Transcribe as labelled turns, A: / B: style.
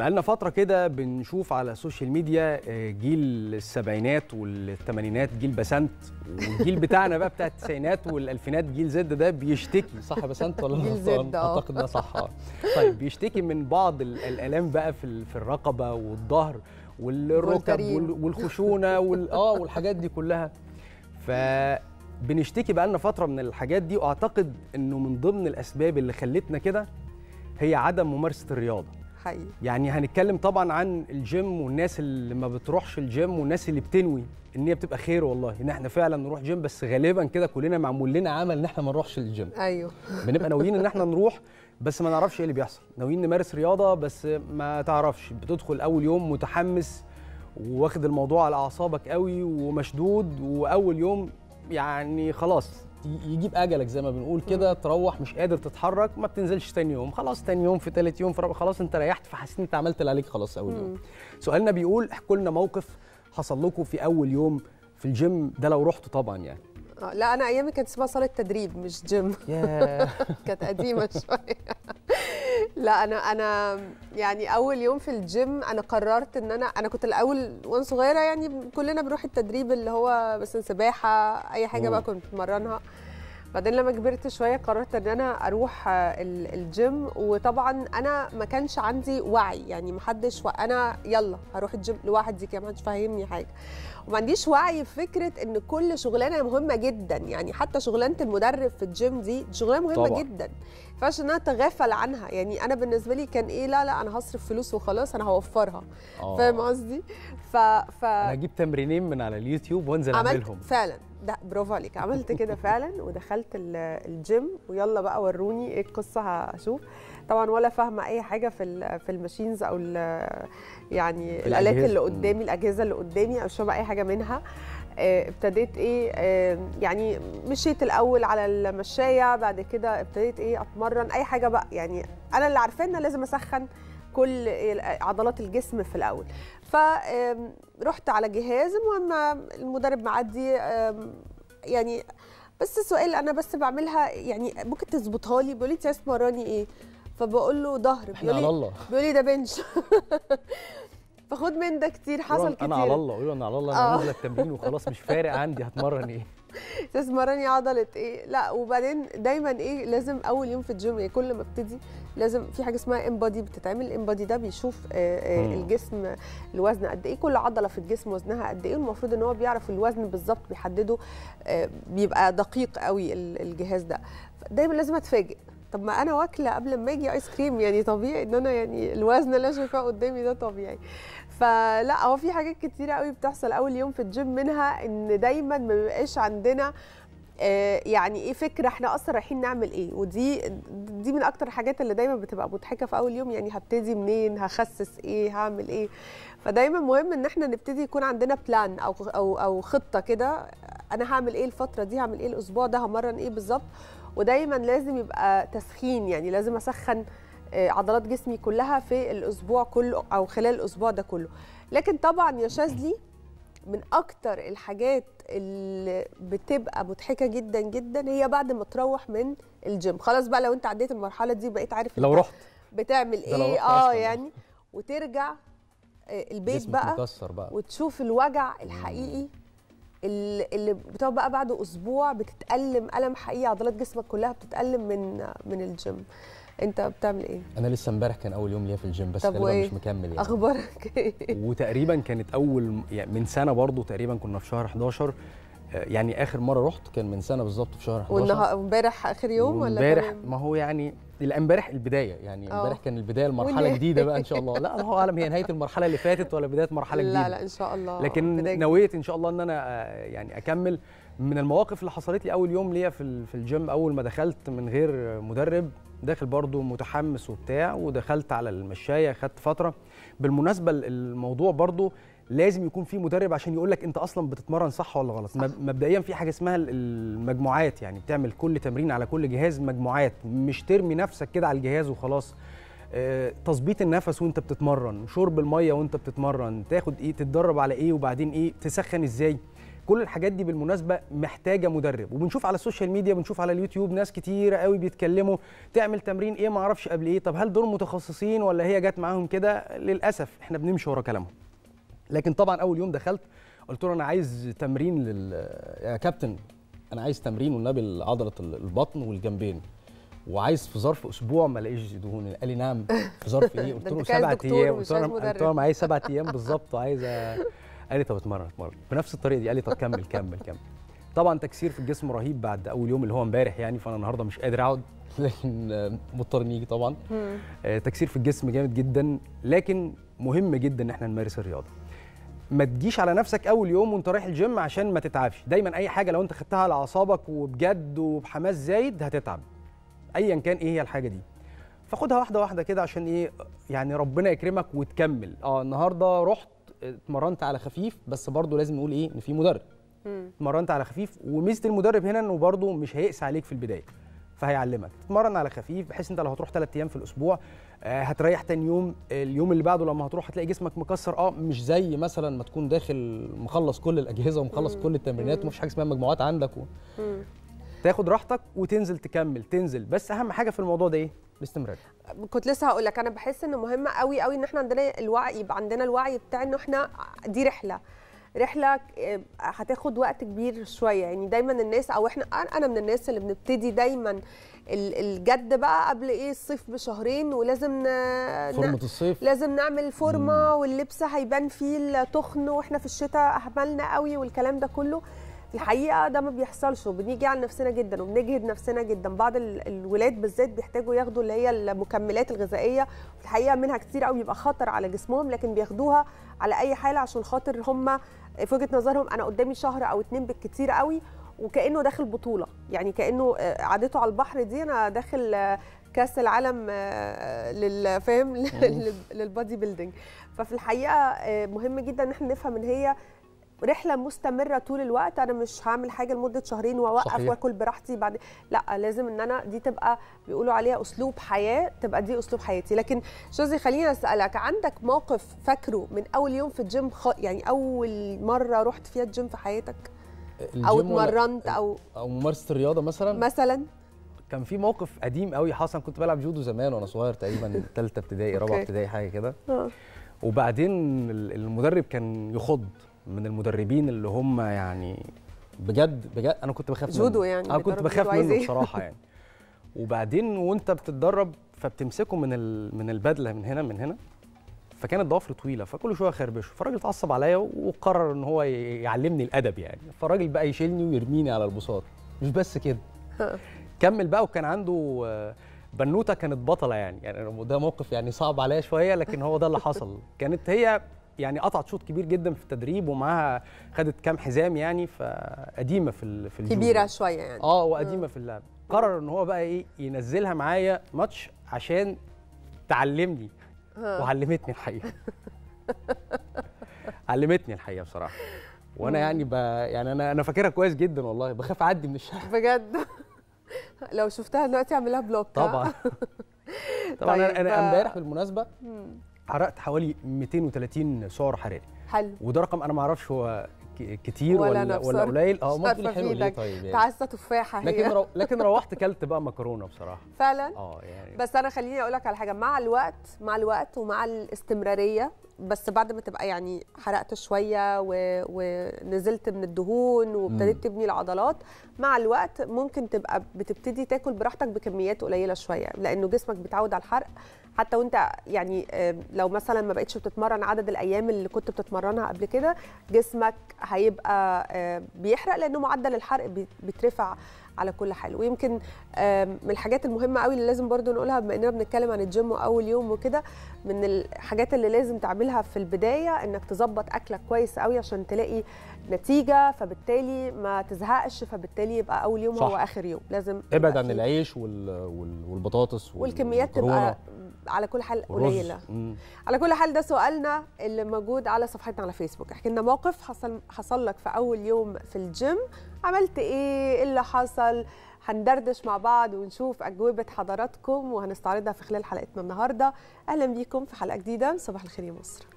A: بقالنا فترة كده بنشوف على السوشيال ميديا آه، جيل السبعينات والثمانينات جيل بسنت والجيل بتاعنا بقى بتاع التسعينات والألفينات جيل زد ده بيشتكي صح يا بسنت ولا أنا
B: جيل
A: غلطان؟
B: زد، آه.
A: أعتقد ده صح آه. طيب بيشتكي من بعض ال- الآلام بقى في ال- في الرقبة والظهر والركب
B: والترين.
A: وال- والخشونة وال- اه والحاجات دي كلها فبنشتكي بقالنا فترة من الحاجات دي وأعتقد إنه من ضمن الأسباب اللي خلتنا كده هي عدم ممارسة الرياضة
B: حقيقي
A: يعني هنتكلم طبعا عن الجيم والناس اللي ما بتروحش الجيم والناس اللي بتنوي ان هي بتبقى خير والله ان احنا فعلا نروح جيم بس غالبا كده كلنا معمول لنا عمل ان احنا ما نروحش الجيم
B: ايوه
A: بنبقى ناويين ان احنا نروح بس ما نعرفش ايه اللي بيحصل ناويين نمارس رياضه بس ما تعرفش بتدخل اول يوم متحمس واخد الموضوع على اعصابك قوي ومشدود واول يوم يعني خلاص ي- يجيب اجلك زي ما بنقول كده تروح مش قادر تتحرك ما بتنزلش تاني يوم خلاص تاني يوم في تالت يوم في رابع خلاص انت ريحت فحسيت انت عملت اللي عليك خلاص اول يوم سؤالنا بيقول احكوا لنا موقف حصل لكم في اول يوم في الجيم ده لو رحتوا طبعا يعني
B: آه، لا انا ايامي كانت اسمها صاله تدريب مش جيم
A: ياه
B: كانت قديمه شويه لا انا انا يعني اول يوم في الجيم انا قررت ان انا انا كنت الاول وانا صغيره يعني كلنا بنروح التدريب اللي هو مثلا سباحه اي حاجه بقى
A: مم.
B: كنت بتمرنها بعدين لما كبرت شويه قررت ان انا اروح آه، ال- الجيم وطبعا انا ما كانش عندي وعي يعني محدش و... انا يلا هروح الجيم لوحدي كده محدش فاهمني حاجه وما عنديش وعي بفكره ان كل شغلانه مهمه جدا يعني حتى شغلانه المدرب في الجيم دي شغلانه مهمه
A: طبعاً.
B: جدا ما ينفعش ان انا اتغافل عنها يعني انا بالنسبه لي كان ايه لا لا انا هصرف فلوس وخلاص انا هوفرها
A: آه.
B: فاهم قصدي ف ف
A: انا هجيب تمرينين من على اليوتيوب وانزل
B: عملت
A: اعملهم
B: فعلا ده برافو عليك عملت كده فعلا ودخلت ال- الجيم ويلا بقى وروني ايه القصه هشوف طبعا ولا فاهمه اي حاجه في ال- في الماشينز او ال- يعني
A: في
B: الالات
A: الأجهزة.
B: اللي
A: مم.
B: قدامي الاجهزه اللي قدامي أنا مش فاهمه اي حاجه منها آه، ابتديت ايه آه، يعني مشيت الاول على المشايه بعد كده ابتديت ايه اتمرن اي حاجه بقى يعني انا اللي عارفاه ان لازم اسخن كل عضلات الجسم في الاول فرحت على جهاز المهم المدرب معدي آم، يعني بس السؤال انا بس بعملها يعني ممكن تظبطها لي بيقول لي انت عايز تمرني ايه فبقول له ظهر
A: احنا
B: بيقول
A: على
B: لي
A: الله
B: بيقول لي ده بنش فخد من ده كتير حصل كتير
A: انا على الله قولوا انا على الله
B: آه.
A: انا نازله التمرين وخلاص مش فارق عندي هتمرن ايه
B: تسمرني عضله ايه لا وبعدين دايما ايه لازم اول يوم في الجيم يعني كل ما ابتدي لازم في حاجه اسمها امبادي بتتعمل الامبادي ده بيشوف آه، آه،
A: مم.
B: الجسم الوزن قد ايه كل عضله في الجسم وزنها قد ايه المفروض ان هو بيعرف الوزن بالظبط بيحدده آه، بيبقى دقيق قوي ال- الجهاز ده دايما لازم اتفاجئ طب ما انا واكله قبل ما اجي ايس كريم يعني طبيعي ان انا يعني الوزن اللي انا شايفاه قدامي ده طبيعي فلا هو في حاجات كتيره قوي بتحصل اول يوم في الجيم منها ان دايما ما بيبقاش عندنا آه، يعني ايه فكره احنا اصلا رايحين نعمل ايه ودي دي من اكتر الحاجات اللي دايما بتبقى مضحكه في اول يوم يعني هبتدي منين هخسس ايه هعمل ايه فدايما مهم ان احنا نبتدي يكون عندنا بلان او او او خطه كده انا هعمل ايه الفتره دي هعمل ايه الاسبوع ده همرن ايه بالظبط ودايما لازم يبقى تسخين يعني لازم اسخن آه، عضلات جسمي كلها في الاسبوع كله او خلال الاسبوع ده كله لكن طبعا يا شاذلي من اكتر الحاجات اللي بتبقى مضحكه جدا جدا هي بعد ما تروح من الجيم خلاص بقى لو انت عديت المرحله دي بقيت عارف
A: لو
B: انت
A: رحت
B: بتعمل
A: ده لو
B: ايه
A: رحت
B: اه
A: أصلاً.
B: يعني وترجع آه، البيت
A: جسمك
B: بقى
A: مكسر بقى
B: وتشوف الوجع الحقيقي اللي اللي بتقعد بقى بعد اسبوع بتتالم الم حقيقي عضلات جسمك كلها بتتالم من من الجيم انت بتعمل ايه
A: انا لسه امبارح كان اول يوم ليا في الجيم بس
B: طب
A: غالبا
B: وإيه؟
A: مش مكمل يعني
B: اخبارك ايه
A: وتقريبا كانت اول يعني من سنه برضو تقريبا كنا في شهر 11 آه، يعني اخر مره رحت كان من سنه بالظبط في شهر 11
B: والنهار امبارح اخر يوم ولا
A: امبارح
B: كمان؟
A: ما هو يعني لا امبارح البدايه يعني
B: آه.
A: امبارح كان البدايه لمرحله
B: والنهاية.
A: جديده بقى ان شاء الله لا الله اعلم هي نهايه المرحله اللي فاتت ولا بدايه مرحله جديده
B: لا لا ان شاء الله
A: لكن
B: بداية
A: نويت ان شاء الله ان انا آه، يعني اكمل من المواقف اللي حصلت لي اول يوم ليا في ال- في الجيم اول ما دخلت من غير مدرب داخل برضو متحمس وبتاع ودخلت على المشايه خدت فتره بالمناسبه ال- الموضوع برضو لازم يكون في مدرب عشان يقول لك انت اصلا بتتمرن صح ولا غلط
B: صح.
A: مب- مبدئيا في حاجه اسمها ال- المجموعات يعني بتعمل كل تمرين على كل جهاز مجموعات مش ترمي نفسك كده على الجهاز وخلاص آه، تظبيط النفس وانت بتتمرن شرب الميه وانت بتتمرن تاخد ايه تتدرب على ايه وبعدين ايه تسخن ازاي كل الحاجات دي بالمناسبه محتاجه مدرب وبنشوف على السوشيال ميديا بنشوف على اليوتيوب ناس كتيره قوي بيتكلموا تعمل تمرين ايه ما اعرفش قبل ايه طب هل دول متخصصين ولا هي جت معاهم كده للاسف احنا بنمشي ورا كلامهم لكن طبعا اول يوم دخلت قلت له انا عايز تمرين لل يا كابتن انا عايز تمرين والنبي لعضله البطن والجنبين وعايز في ظرف اسبوع ما الاقيش دهون قال لي نعم في ظرف ايه قلت
B: ده
A: له
B: أنت عايز
A: سبعة
B: دكتور
A: ايام
B: مش
A: قلت له
B: عايز
A: انا قلت
B: مدرب.
A: له معايا سبعة ايام بالظبط وعايز أ- قال لي طب اتمرن اتمرن بنفس الطريقه دي قال لي طب كمل كمل كمل طبعا تكسير في الجسم رهيب بعد اول يوم اللي هو امبارح يعني فانا النهارده مش قادر اقعد لكن آه، مضطر نيجي طبعا
B: مم.
A: آه، تكسير في الجسم جامد جدا لكن مهم جدا ان احنا نمارس الرياضه ما تجيش على نفسك اول يوم وانت رايح الجيم عشان ما تتعبش دايما اي حاجه لو انت خدتها على اعصابك وبجد وبحماس زايد هتتعب ايا كان ايه هي الحاجه دي فخدها واحده واحده كده عشان ايه يعني ربنا يكرمك وتكمل اه النهارده رحت اتمرنت على خفيف بس برضو لازم نقول ايه ان في مدرب
B: مم.
A: اتمرنت على خفيف وميزه المدرب هنا انه برضه مش هيقسى عليك في البدايه فهيعلمك تتمرن على خفيف بحيث انت لو هتروح ثلاث ايام في الاسبوع آه، هتريح تاني يوم اليوم اللي بعده لما هتروح هتلاقي جسمك مكسر اه مش زي مثلا ما تكون داخل مخلص كل الاجهزه ومخلص
B: مم.
A: كل التمرينات
B: مم.
A: ومفيش حاجه اسمها مجموعات عندك و...
B: مم.
A: تاخد راحتك وتنزل تكمل تنزل بس اهم حاجه في الموضوع ده ايه الاستمرار
B: كنت لسه هقول لك انا بحس انه مهم قوي قوي ان احنا عندنا الوعي يبقى عندنا الوعي بتاع انه احنا دي رحله رحله آه، هتاخد وقت كبير شويه يعني دايما الناس او احنا انا أنا من الناس اللي بنبتدي دايما ال- الجد بقى قبل ايه الصيف بشهرين ولازم ن... ن-
A: فورمه الصيف
B: لازم نعمل فورمه واللبس هيبان فيه التخن واحنا في الشتاء اهملنا قوي والكلام ده كله في الحقيقه ده ما بيحصلش وبنيجي على نفسنا جدا وبنجهد نفسنا جدا بعض ال- الولاد بالذات بيحتاجوا ياخدوا اللي هي المكملات الغذائيه في الحقيقه منها كتير قوي بيبقى خطر على جسمهم لكن بياخدوها على اي حاله عشان خاطر هم في وجهه نظرهم انا قدامي شهر او اتنين بالكتير قوي وكانه داخل بطوله يعني كانه آه، قعدته على البحر دي انا داخل آه، كاس العالم آه، لل فاهم لل- للبادي بيلدينج ففي الحقيقه آه، مهم جدا ان احنا نفهم ان هي رحله مستمره طول الوقت انا مش هعمل حاجه لمده شهرين واوقف
A: صحيح.
B: واكل براحتي بعد لا لازم ان انا دي تبقى بيقولوا عليها اسلوب حياه تبقى دي اسلوب حياتي لكن شوزي خليني اسالك عندك موقف فاكره من اول يوم في الجيم خ... يعني اول مره رحت فيها الجيم في حياتك او
A: الجيم ولا-
B: اتمرنت او
A: او ممارسه الرياضه مثلا
B: مثلا
A: كان في موقف قديم قوي حصل كنت بلعب جودو زمان وانا صغير تقريبا ثالثه ابتدائي رابعه
B: أوكي.
A: ابتدائي حاجه كده
B: آه.
A: وبعدين ال- المدرب كان يخض من المدربين اللي هم يعني بجد بجد انا كنت بخاف
B: جودو
A: منه.
B: يعني
A: انا كنت
B: بيدرب
A: بخاف
B: جودو، عايز
A: منه
B: إيه؟
A: بصراحه يعني وبعدين وانت بتتدرب فبتمسكه من ال... من البدله من هنا من هنا فكانت ضوافره طويله فكل شويه خربشه فالراجل اتعصب عليا وقرر ان هو ي- يعلمني الادب يعني فالراجل بقى يشيلني ويرميني على البساط مش بس كده
B: ها.
A: كمل بقى وكان عنده آه، بنوته كانت بطله يعني يعني ده موقف يعني صعب عليا شويه لكن هو ده اللي حصل كانت هي يعني قطعت شوط كبير جدا في التدريب ومعاها خدت كام حزام يعني فقديمه في ال- في الجودو
B: كبيره شويه يعني
A: اه وقديمه في اللعب قرر ان هو بقى ايه ينزلها معايا ماتش عشان تعلمني
B: ها.
A: وعلمتني الحقيقه علمتني الحقيقه بصراحه وانا يعني ب... يعني انا انا فاكرها كويس جدا والله بخاف اعدي من الشارع
B: بجد لو شفتها دلوقتي اعملها بلوك ها؟
A: طبعا طبعا
B: طيب،
A: انا انا
B: آه،
A: امبارح بالمناسبه
B: مم.
A: حرقت حوالي 230 سعر حراري
B: حلو
A: وده رقم انا ما اعرفش هو ك- كتير
B: ولا أنا
A: ولا ولا
B: بصراحة.
A: قليل اه
B: مش
A: ما
B: عارفة
A: تقولي حلو
B: في
A: ليه
B: إيدك.
A: طيب يعني
B: تعسه تفاحه هي
A: لكن رو... لكن روحت كلت بقى مكرونه بصراحه
B: فعلا
A: اه يعني
B: بس انا خليني اقول لك على حاجه مع الوقت مع الوقت ومع الاستمراريه بس بعد ما تبقى يعني حرقت شويه و... ونزلت من الدهون وابتديت تبني العضلات مع الوقت ممكن تبقى بتبتدي تاكل براحتك بكميات قليله شويه لانه جسمك بيتعود على الحرق حتى وانت يعني آه، لو مثلا ما بقتش بتتمرن عدد الايام اللي كنت بتتمرنها قبل كده جسمك هيبقى آه، بيحرق لانه معدل الحرق بي- بيترفع على كل حال ويمكن آم، من الحاجات المهمه قوي اللي لازم برضو نقولها بما اننا بنتكلم عن الجيم واول يوم وكده من الحاجات اللي لازم تعملها في البدايه انك تظبط اكلك كويس قوي عشان تلاقي نتيجه فبالتالي ما تزهقش فبالتالي يبقى اول يوم
A: صح.
B: هو اخر يوم لازم
A: ابعد
B: يبقى
A: عن
B: فيه-
A: العيش وال... وال... والبطاطس وال-
B: والكميات
A: والمكرونة
B: تبقى على كل حال
A: والرز.
B: قليله
A: مم.
B: على كل حال ده سؤالنا اللي موجود على صفحتنا على فيسبوك احكي لنا موقف حصل حصل لك في اول يوم في الجيم عملت ايه ايه اللي حصل هندردش مع بعض ونشوف اجوبه حضراتكم وهنستعرضها في خلال حلقتنا النهارده اهلا بيكم في حلقه جديده من صباح الخير يا مصر